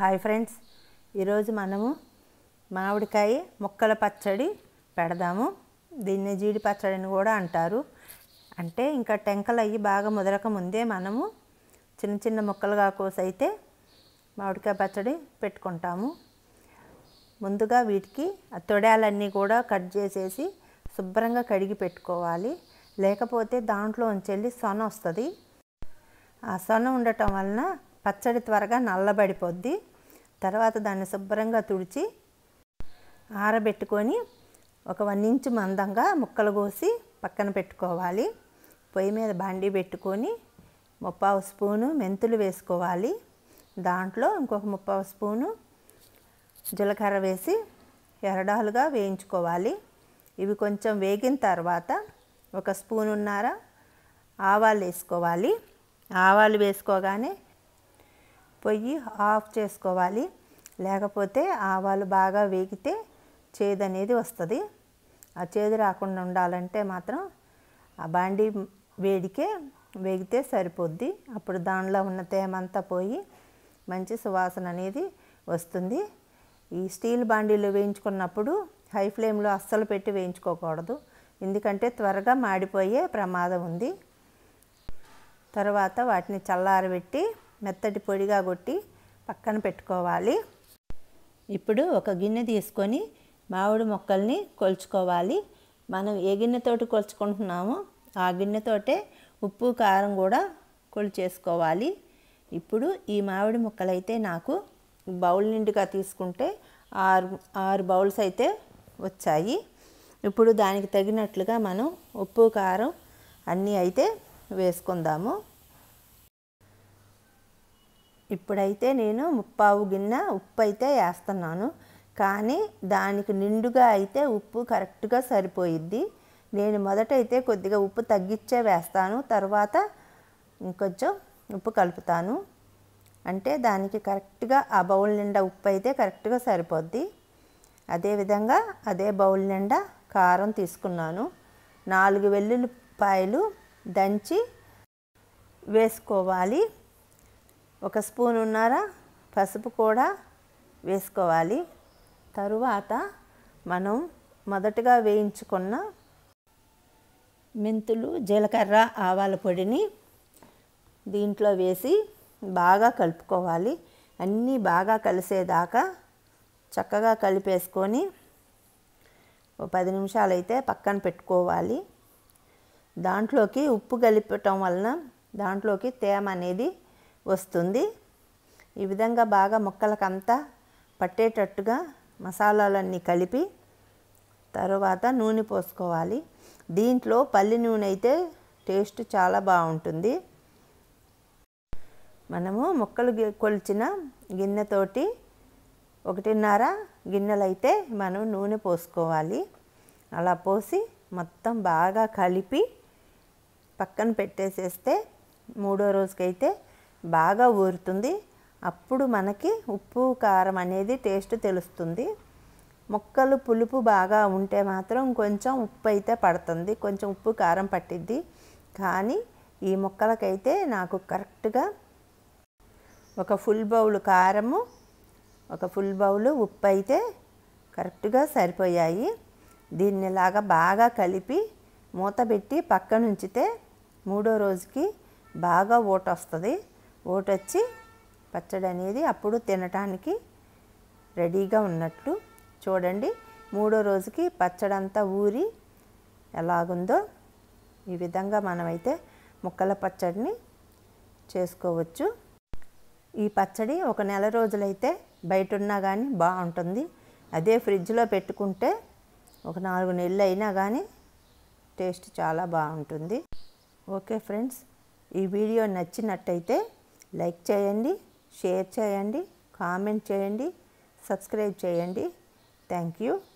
hi friends ఈరోజు మనము మామిడికాయ ముక్కల పచ్చడి పెడదాము దీన్ని జీడి పచ్చడి అని కూడా అంటారు అంటే ఇంకా టెంకలు అయ్యి బాగా ముదరక ముందే మనము చిన్న చిన్న ముక్కలుగా కోసైతే మామిడికాయ పచ్చడి పెట్టుకుంటాము ముందుగా వీటికి ఆ తొడాలన్నీ కూడా కట్ చేసేసి శుభ్రంగా కడిగి పెట్టుకోవాలి లేకపోతే దాంట్లో ఉంచెల్లి సొన వస్తుంది ఆ సొన ఉండటం వలన పచ్చడి త్వరగా నల్లబడిపోద్ది తర్వాత దాన్ని శుభ్రంగా తుడిచి ఆరబెట్టుకొని ఒక వన్ ఇంచు మందంగా ముక్కలు కోసి పక్కన పెట్టుకోవాలి పొయ్యి మీద బాండీ పెట్టుకొని ముప్పావు స్పూను మెంతులు వేసుకోవాలి దాంట్లో ఇంకొక ముప్పావు స్పూను జీలకర్ర వేసి ఎరడాలుగా వేయించుకోవాలి ఇవి కొంచెం వేగిన తర్వాత ఒక స్పూనున్నర ఆవాలు వేసుకోవాలి ఆవాలు వేసుకోగానే పొయ్యి ఆఫ్ చేసుకోవాలి లేకపోతే ఆవాలు బాగా వేగితే చేదు అనేది వస్తుంది ఆ చేదు రాకుండా ఉండాలంటే మాత్రం ఆ బాండీ వేడికే వేగితే సరిపోద్ది అప్పుడు దానిలో ఉన్న తేమంతా పోయి మంచి సువాసన అనేది వస్తుంది ఈ స్టీల్ బాండీలో వేయించుకున్నప్పుడు హై ఫ్లేమ్లో అస్సలు పెట్టి వేయించుకోకూడదు ఎందుకంటే త్వరగా మాడిపోయే ప్రమాదం ఉంది తర్వాత వాటిని చల్లారబెట్టి మెత్తటి పొడిగా కొట్టి పక్కన పెట్టుకోవాలి ఇప్పుడు ఒక గిన్నె తీసుకొని మామిడి మొక్కల్ని కొలుచుకోవాలి మనం ఏ గిన్నెతోటి కొలుచుకుంటున్నామో ఆ గిన్నెతోటే ఉప్పు కారం కూడా కొలిచేసుకోవాలి ఇప్పుడు ఈ మామిడి ముక్కలైతే నాకు బౌల్ నిండుగా తీసుకుంటే ఆరు ఆరు బౌల్స్ అయితే వచ్చాయి ఇప్పుడు దానికి తగినట్లుగా మనం ఉప్పు కారం అన్నీ అయితే వేసుకుందాము ఇప్పుడైతే నేను ముప్పావు గిన్నె ఉప్పు అయితే వేస్తున్నాను కానీ దానికి నిండుగా అయితే ఉప్పు కరెక్ట్గా సరిపోయిద్ది నేను మొదటైతే కొద్దిగా ఉప్పు తగ్గించే వేస్తాను తర్వాత ఇంకొంచెం ఉప్పు కలుపుతాను అంటే దానికి కరెక్ట్గా ఆ బౌల్ నిండా ఉప్పు అయితే కరెక్ట్గా సరిపోద్ది అదేవిధంగా అదే బౌల్ నిండా కారం తీసుకున్నాను నాలుగు వెల్లుల్లిపాయలు దంచి వేసుకోవాలి ఒక స్పూన్ ఉన్నారా పసుపు కూడా వేసుకోవాలి తరువాత మనం మొదటగా వేయించుకున్న మెంతులు జీలకర్ర ఆవాల పొడిని దీంట్లో వేసి బాగా కలుపుకోవాలి అన్నీ బాగా కలిసేదాకా చక్కగా కలిపేసుకొని ఓ పది నిమిషాలు అయితే పక్కన పెట్టుకోవాలి దాంట్లోకి ఉప్పు కలిపటం వలన దాంట్లోకి తేమ అనేది వస్తుంది ఈ విధంగా బాగా ముక్కలకంతా పట్టేటట్టుగా మసాలాలన్నీ కలిపి తర్వాత నూనె పోసుకోవాలి దీంట్లో పల్లి నూనె అయితే టేస్ట్ చాలా బాగుంటుంది మనము ముక్కలు కొలిచిన గిన్నెతోటి ఒకటిన్నర గిన్నెలైతే మనం నూనె పోసుకోవాలి అలా పోసి మొత్తం బాగా కలిపి పక్కన పెట్టేసేస్తే మూడో రోజుకైతే బాగా ఊరుతుంది అప్పుడు మనకి ఉప్పు కారం అనేది టేస్ట్ తెలుస్తుంది ముక్కలు పులుపు బాగా ఉంటే మాత్రం కొంచెం ఉప్పు అయితే పడుతుంది కొంచెం ఉప్పు కారం పట్టిద్ది కానీ ఈ ముక్కలకైతే నాకు కరెక్ట్గా ఒక ఫుల్ బౌల్ కారము ఒక ఫుల్ బౌల్ ఉప్పు అయితే కరెక్ట్గా సరిపోయాయి దీన్ని ఇలాగా బాగా కలిపి మూత పెట్టి పక్కన ఉంచితే మూడో రోజుకి బాగా ఓట వస్తుంది ఓట వచ్చి పచ్చడి అనేది అప్పుడు తినటానికి రెడీగా ఉన్నట్లు చూడండి మూడో రోజుకి పచ్చడి అంతా ఊరి ఎలాగుందో ఈ విధంగా మనమైతే ముక్కల పచ్చడిని చేసుకోవచ్చు ఈ పచ్చడి ఒక నెల రోజులైతే బయట ఉన్నా కానీ బాగుంటుంది అదే ఫ్రిడ్జ్లో పెట్టుకుంటే ఒక నాలుగు నెలలు అయినా కానీ టేస్ట్ చాలా బాగుంటుంది ఓకే ఫ్రెండ్స్ ఈ వీడియో నచ్చినట్టయితే లైక్ చేయండి షేర్ చేయండి కామెంట్ చేయండి సబ్స్క్రైబ్ చేయండి థ్యాంక్ యూ